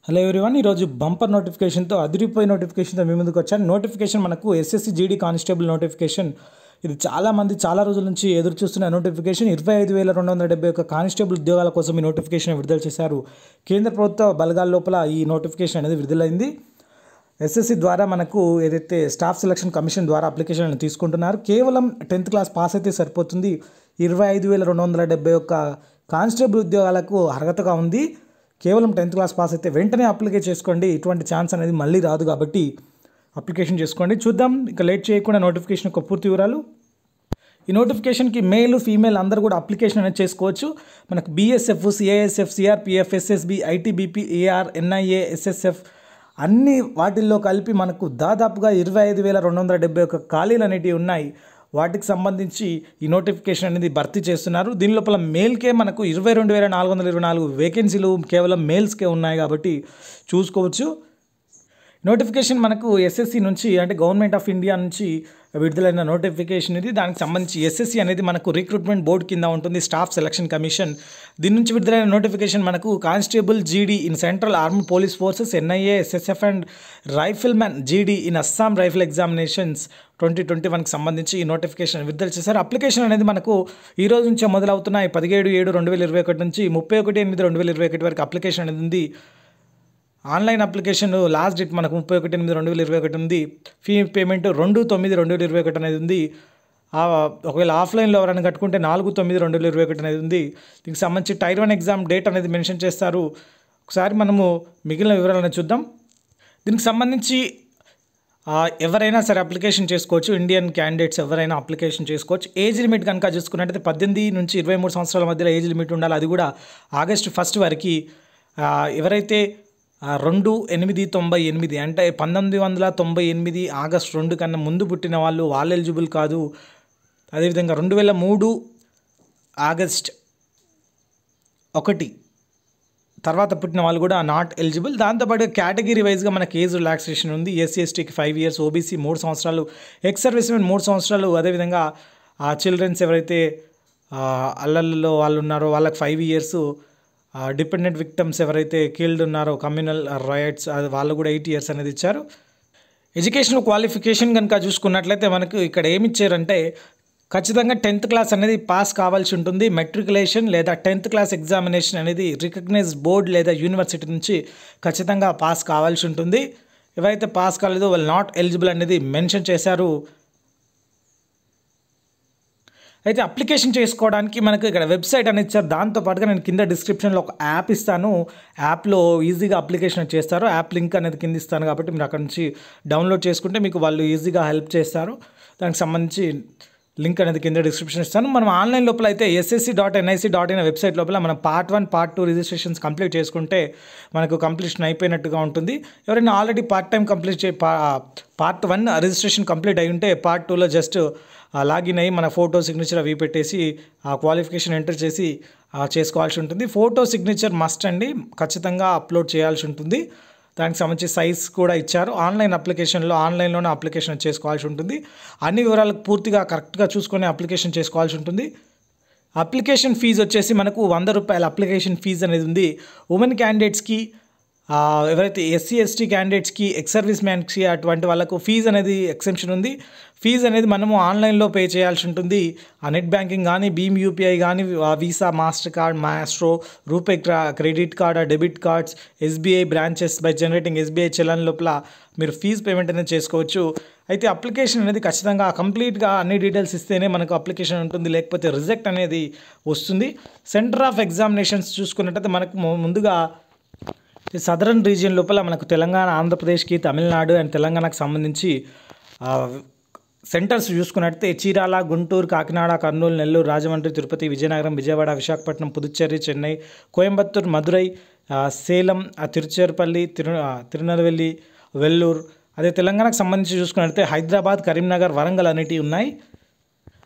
hello everyone ఈరోజు bumper నోటిఫికేషన్తో అదిరిపోయే నోటిఫికేషన్తో మీ ముందుకు వచ్చాను నోటిఫికేషన్ మనకు ఎస్ఎస్సి జీడీ కానిస్టేబుల్ నోటిఫికేషన్ ఇది చాలా మంది చాలా రోజుల నుంచి ఎదురు చూస్తున్న నోటిఫికేషన్ ఇరవై ఐదు వేల రెండు వందల డెబ్బై ఒక్క కానిస్టేబుల్ ఉద్యోగాల కోసం ఈ నోటిఫికేషన్ విడుదల చేశారు కేంద్ర ప్రభుత్వ బలగాల లోపల ఈ నోటిఫికేషన్ అనేది విడుదలైంది ఎస్ఎస్సి ద్వారా మనకు ఏదైతే స్టాఫ్ సెలక్షన్ కమిషన్ ద్వారా అప్లికేషన్లను తీసుకుంటున్నారు కేవలం టెన్త్ క్లాస్ పాస్ అయితే సరిపోతుంది ఇరవై ఐదు వేల రెండు వందల డెబ్బై ఒక్క కానిస్టేబుల్ ఉద్యోగాలకు అర్హతగా ఉంది కేవలం టెన్త్ క్లాస్ పాస్ అయితే వెంటనే అప్లికే చేసుకోండి ఇటువంటి ఛాన్స్ అనేది మళ్ళీ రాదు కాబట్టి అప్లికేషన్ చేసుకోండి చూద్దాం ఇక లేట్ చేయకుండా నోటిఫికేషన్ యొక్క పూర్తి వివరాలు ఈ నోటిఫికేషన్కి మేల్ ఫీమేల్ అందరూ కూడా అప్లికేషన్ అనేది చేసుకోవచ్చు మనకు BSF CISF CRPF SSB ITBP AR NIA SSF అన్ని వాటిల్లో కలిపి మనకు దాదాపుగా ఇరవై ఐదు వేల రెండు వందల డెబ్బై ఒక్క ఖాళీలు అనేటివి ఉన్నాయి వాటికి సంబంధించి ఈ నోటిఫికేషన్ అనేది భర్తీ చేస్తున్నారు దీని లోపల మేల్కే మనకు ఇరవై రెండు వేల నాలుగు వందల ఇరవై నాలుగు వేకెన్సీలు కేవలం మేల్స్కే ఉన్నాయి కాబట్టి చూసుకోవచ్చు నోటిఫికేషన్ మనకు ఎస్ఎస్సి నుంచి అంటే గవర్నమెంట్ ఆఫ్ ఇండియా నుంచి విడుదలైన నోటిఫికేషన్ ఇది దానికి సంబంధించి ఎస్ఎస్సి అనేది మనకు రిక్రూట్మెంట్ బోర్డు కింద ఉంటుంది స్టాఫ్ సెలక్షన్ కమిషన్ దీని నుంచి విడుదలైన నోటిఫికేషన్ మనకు constable GD in central armed police forces NIA SSF and rifleman GD in Assam rifle examinations twenty twenty వన్కి సంబంధించి ఈ నోటిఫికేషన్ విడుదల చేశారు అప్లికేషన్ అనేది మనకు ఈ రోజు నుంచే మొదలవుతున్నాయి పదిహేడు ఏడు రెండు వేల ఇరవై ఒకటి నుంచి ముప్పై ఒకటి ఎనిమిది రెండు వేల ఇరవై ఒకటి వరకు అప్లికేషన్ అనేది ఉంది ఆన్లైన్ అప్లికేషన్ లాస్ట్ డేట్ మనకు ముప్పై ఒకటి ఎనిమిది రెండు వేల ఇరవై ఒకటి ఉంది ఫీ పేమెంట్ రెండు తొమ్మిది రెండు వేల ఇరవై ఒకటి అనేది ఉంది ఆ, ఒకవేళ ఆఫ్లైన్లో ఎవరైనా కట్టుకుంటే నాలుగు తొమ్మిది రెండు వేల ఇరవై ఒకటి అనేది ఉంది దీనికి సంబంధించి టైర్ వన్ ఎగ్జామ్ డేట్ అనేది మెన్షన్ చేస్తారు ఒకసారి మనము మిగిలిన వివరాలను చూద్దాం దీనికి సంబంధించి ఆ, ఎవరైనా సరే అప్లికేషన్ చేసుకోవచ్చు ఇండియన్ క్యాండిడేట్స్ ఎవరైనా అప్లికేషన్ చేసుకోవచ్చు ఏజ్ లిమిట్ కనుక చూసుకున్నట్టయితే పద్దెనిమిది నుంచి ఇరవై మూడు సంవత్సరాల మధ్యలో ఏజ్ లిమిట్ ఉండాలి అది కూడా ఆగస్టు ఫస్ట్ వరకు ఆ, ఎవరైతే ఆ, రెండు ఎనిమిది తొంభై ఎనిమిది అంటే పంతొమ్మిది వందల తొంభై ఎనిమిది ఆగస్ట్ రెండు కన్నా ముందు పుట్టిన వాళ్ళు వాళ్ళు ఎలిజిబుల్ కాదు అదేవిధంగా రెండు వేల మూడు ఆగస్ట్ ఒకటి తర్వాత పుట్టిన వాళ్ళు కూడా నాట్ ఎలిజిబుల్ దాంతోపాటు కేటగిరీ వైజ్గా మనకి ఏజ్ రిలాక్సేషన్ ఉంది ఎస్సీ ఎస్టీకి ఫైవ్ ఇయర్స్ ఓబీసీ మూడు సంవత్సరాలు ఎక్స్ సర్వీస్ మెన్ మూడు సంవత్సరాలు అదేవిధంగా ఆ చిల్డ్రన్స్ ఎవరైతే ఆ, అల్లల్లో వాళ్ళు ఉన్నారో వాళ్ళకి ఫైవ్ ఇయర్స్ డిపెండెంట్ విక్టమ్స్ ఎవరైతే కీల్డ్ ఉన్నారో కమ్యూనల్ రైట్స్ అది వాళ్ళు కూడా ఎయిట్ ఇయర్స్ అనేది ఇచ్చారు ఎడ్యుకేషనల్ క్వాలిఫికేషన్ కనుక చూసుకున్నట్లయితే మనకు ఇక్కడ ఏమి ఇచ్చారంటే ఖచ్చితంగా టెన్త్ క్లాస్ అనేది పాస్ కావాల్సి ఉంటుంది మెట్రికులేషన్ లేదా టెన్త్ క్లాస్ ఎగ్జామినేషన్ అనేది రికగ్నైజ్ బోర్డ్ లేదా యూనివర్సిటీ నుంచి ఖచ్చితంగా పాస్ కావాల్సి ఉంటుంది ఎవరైతే పాస్ కాలేదో వాళ్ళు నాట్ ఎలిజిబుల్ అనేది మెన్షన్ చేశారు అయితే అప్లికేషన్ చేసుకోవడానికి మనకు ఇక్కడ వెబ్సైట్ అనేది ఇచ్చారు దాంతో పాటుగా నేను కింద డిస్క్రిప్షన్లో ఒక యాప్ ఇస్తాను యాప్లో ఈజీగా అప్లికేషన్ చేస్తారు యాప్ లింక్ అనేది కింద ఇస్తాను కాబట్టి మీరు అక్కడ నుంచి డౌన్లోడ్ చేసుకుంటే మీకు వాళ్ళు ఈజీగా హెల్ప్ చేస్తారు దానికి సంబంధించి లింక్ అనేది కింద డిస్క్రిప్షన్ ఇస్తాను మనం ఆన్లైన్ లోపల అయితే SSC dot NIC dot in website లోపల మనం part one part two registrations complete చేసుకుంటే మనకు కంప్లీషన్ అయిపోయినట్టుగా ఉంటుంది ఎవరైనా ఆల్రెడీ పార్ట్ టైం కంప్లీట్ చే పార్ట్ వన్ రిజిస్ట్రేషన్ కంప్లీట్ అయి ఉంటే పార్ట్ టూలో జస్ట్ లాగిన్ అయ్యి మన ఫోటో సిగ్నేచర్ అవి పెట్టేసి ఆ క్వాలిఫికేషన్ ఎంటర్ చేసి ఆ, చేసుకోవాల్సి ఉంటుంది ఫోటో సిగ్నేచర్ మస్ట్ అండి ఖచ్చితంగా అప్లోడ్ చేయాల్సి ఉంటుంది దానికి సంబంధించి సైజ్ కూడా ఇచ్చారు ఆన్లైన్ అప్లికేషన్లో ఆన్లైన్లోనే అప్లికేషన్ చేసుకోవాల్సి ఉంటుంది అన్ని వివరాలకు పూర్తిగా కరెక్ట్గా చూసుకొని అప్లికేషన్ చేసుకోవాల్సి ఉంటుంది అప్లికేషన్ ఫీజు వచ్చేసి మనకు వంద రూపాయల అప్లికేషన్ ఫీజు అనేది ఉంది ఉమెన్ క్యాండిడేట్స్కి ఆ, ఎవరైతే ఎస్సీ ఎస్టీ క్యాండిడేట్స్కి ఎక్స్ సర్వీస్ మ్యాన్స్కి అటువంటి వాళ్ళకు ఫీజు అనేది ఎక్సెంప్షన్ ఉంది ఫీజు అనేది మనము ఆన్లైన్లో పే చేయాల్సి ఉంటుంది ఆ నెట్ బ్యాంకింగ్ కానీ భీమ్ యూపీఐ కానీ Visa Mastercard Maestro RuPay credit card debit cards SBI branches by generating SBI challan లోపల మీరు ఫీజు పేమెంట్ అనేది చేసుకోవచ్చు అయితే అప్లికేషన్ అనేది ఖచ్చితంగా కంప్లీట్గా అన్ని డీటెయిల్స్ ఇస్తేనే మనకు అప్లికేషన్ ఉంటుంది లేకపోతే రిజెక్ట్ అనేది వస్తుంది సెంటర్ ఆఫ్ ఎగ్జామినేషన్స్ చూసుకున్నట్టయితే మనకు ము- ముందుగా ఈ సదరన్ రీజియన్ లోపల మనకు తెలంగాణ ఆంధ్రప్రదేశ్కి తమిళనాడు అండ్ తెలంగాణకు సంబంధించి ఆ, సెంటర్స్ చూసుకున్నట్లయితే చీరాల గుంటూరు కాకినాడ కర్నూలు నెల్లూరు రాజమండ్రి తిరుపతి విజయనగరం విజయవాడ విశాఖపట్నం పుదుచ్చేరి చెన్నై కోయంబత్తూర్ మదురై ఆ, సేలం ఆ, తిరుచేరుపల్లి తిరు ఆ, తిరునెల్వేలి వెల్లూరు అదే తెలంగాణకు సంబంధించి చూసుకున్నట్లయితే హైదరాబాద్ కరీంనగర్ వరంగల్ అనేటివి ఉన్నాయి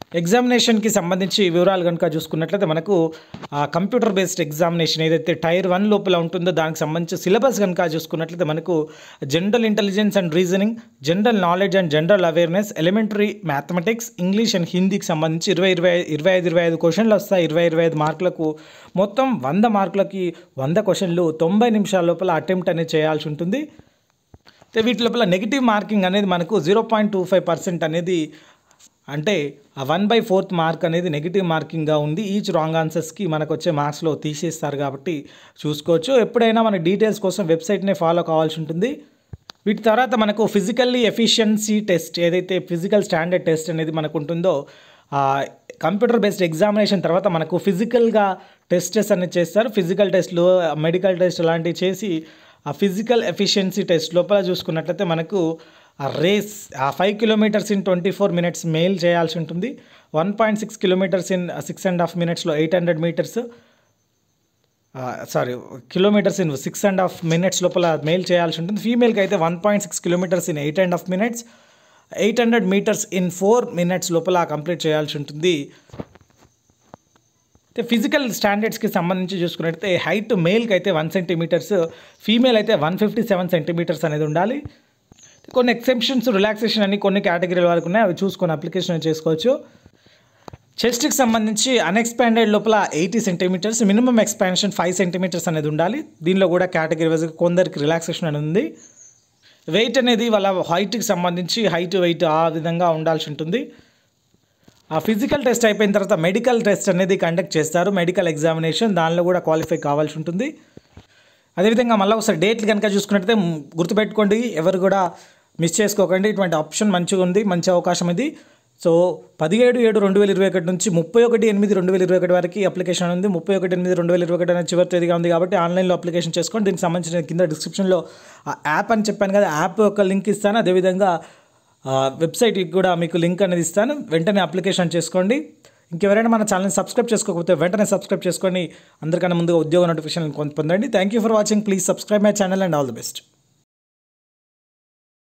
ఎగ్జామినేషన్కి సంబంధించి వివరాలు కనుక చూసుకున్నట్లయితే మనకు ఆ కంప్యూటర్ బేస్డ్ ఎగ్జామినేషన్ ఏదైతే టైర్ వన్ లోపల ఉంటుందో దానికి సంబంధించి సిలబస్ కనుక చూసుకున్నట్లయితే మనకు general intelligence and reasoning general knowledge and general awareness elementary mathematics English and హిందీకి సంబంధించి ఇరవై ఇరవై ఇరవై ఐదు ఇరవై ఐదు క్వశ్చన్లు వస్తాయి ఇరవై ఇరవై ఐదు మార్కులకు మొత్తం వంద మార్కులకి వంద క్వశ్చన్లు తొంభై నిమిషాల లోపల అటెంప్ట్ అనేది చేయాల్సి ఉంటుంది అయితే వీటి లోపల నెగిటివ్ మార్కింగ్ అనేది మనకు zero point two five percent అనేది అంటే ఆ వన్ బై ఫోర్త్ మార్క్ అనేది నెగిటివ్ మార్కింగ్గా ఉంది ఈచ్ రాంగ్ ఆన్సర్స్కి మనకు వచ్చే మార్క్స్లో తీసేస్తారు కాబట్టి చూసుకోవచ్చు ఎప్పుడైనా మన డీటెయిల్స్ కోసం వెబ్సైట్నే ఫాలో కావాల్సి ఉంటుంది వీటి తర్వాత మనకు ఫిజికల్లీ ఎఫిషియన్సీ టెస్ట్ ఏదైతే ఫిజికల్ స్టాండర్డ్ టెస్ట్ అనేది మనకు ఉంటుందో కంప్యూటర్ బేస్డ్ ఎగ్జామినేషన్ తర్వాత మనకు ఫిజికల్గా టెస్టెస్ అనేది చేస్తారు ఫిజికల్ టెస్ట్లు మెడికల్ టెస్ట్ అలాంటివి చేసి ఆ ఫిజికల్ ఎఫిషియన్సీ టెస్ట్ లోపల చూసుకున్నట్లయితే మనకు ఆ రేస్ ఆ five kilometres in twenty four minutes male చేయాల్సి ఉంటుంది one point six kilometres in six and half మినిట్స్లో eight hundred metres sorry kilometres in six and half minutes లోపల మెయిల్ చేయాల్సి ఉంటుంది ఫీమేల్కి అయితే one point six kilometres in eight and half minutes eight hundred metres in four minutes లోపల complete చేయాల్సి ఉంటుంది అయితే ఫిజికల్ స్టాండర్డ్స్కి సంబంధించి చూసుకున్నట్టయితే హైట్ మేల్కి అయితే వన్ సెంటీమీటర్స్ ఫీమేల్ అయితే వన్ ఫిఫ్టీ సెవెన్ సెంటీమీటర్స్ అనేది ఉండాలి కొన్ని ఎక్సెప్షన్స్ రిలాక్సేషన్ అని కొన్ని కేటగిరీల వరకు ఉన్నాయి అవి చూసుకొని అప్లికేషన్ చేసుకోవచ్చు చెస్ట్కి సంబంధించి అన్ఎక్స్పాండెడ్ లోపల eighty centimetres minimum expansion five centimetres అనేది ఉండాలి దీనిలో కూడా కేటగిరీ వైజ్ కొందరికి రిలాక్సేషన్ అనేది ఉంది వెయిట్ అనేది వాళ్ళ హైట్కి సంబంధించి హైట్ వెయిట్ ఆ విధంగా ఉండాల్సి ఉంటుంది ఆ ఫిజికల్ టెస్ట్ అయిపోయిన తర్వాత మెడికల్ టెస్ట్ అనేది కండక్ట్ చేస్తారు మెడికల్ ఎగ్జామినేషన్ దానిలో కూడా క్వాలిఫై కావాల్సి ఉంటుంది అదేవిధంగా మళ్ళీ ఒకసారి డేట్లు కనుక చూసుకున్నట్టయితే మ్, గుర్తుపెట్టుకోండి ఎవరు కూడా మిస్ చేసుకోకండి ఇటువంటి ఆప్షన్ మంచిగా ఉంది మంచి అవకాశం ఇది సో పదిహేడు ఏడు రెండు వేల ఇరవై ఒకటి నుంచి ముప్పై ఒకటి ఎనిమిది రెండు వేల ఇరవై ఒకటి వరకు అప్లికేషన్ ఉంది ముప్పై ఒకటి ఎనిమిది రెండు వేల ఇరవై ఒకటి అనేది చివరి తేదీగా ఉంది కాబట్టి ఆన్లైన్లో అప్లికేషన్ చేసుకోండి దీనికి సంబంధించిన కింద డిస్క్రిప్షన్లో ఆ యాప్ అని చెప్పాను కదా యాప్ యొక్క లింక్ ఇస్తాను అదేవిధంగా ఆ, వెబ్సైట్కి కూడా మీకు లింక్ అనేది ఇస్తాను వెంటనే అప్లికేషన్ చేసుకోండి ఇంకెవరైనా మన ఛానల్ని సబ్స్క్రైబ్ చేసుకోకపోతే వెంటనే సబ్స్క్రైబ్ చేసుకొని అందరికన్నా ముందుగా ఉద్యోగ నోటిఫికేషన్ పొందండి thank you for watching please subscribe my channel and all the best